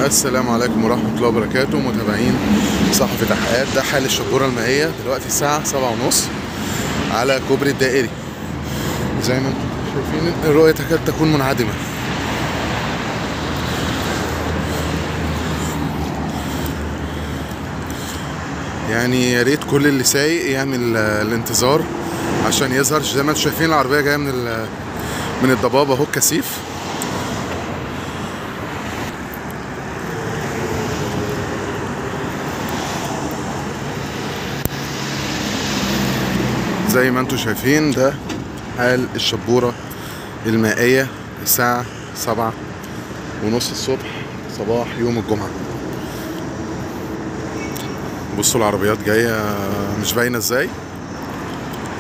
السلام عليكم ورحمة الله وبركاته متابعين صحفي تحقيقات ده حال الشبورة المائية دلوقتي الساعة سبعة ونص على كوبري الدائري زي ما انتم شايفين الرؤية تكاد تكون منعدمة يعني يا ريت كل اللي سايق يعمل آه، الانتظار عشان يظهر زي ما انتم شايفين العربية جاية من ال- من الضبابة اهو الكثيف زي ما انتم شايفين ده حال الشبورة المائية الساعة سبعة ونص الصبح صباح يوم الجمعة بصوا العربيات جاية مش باينة ازاي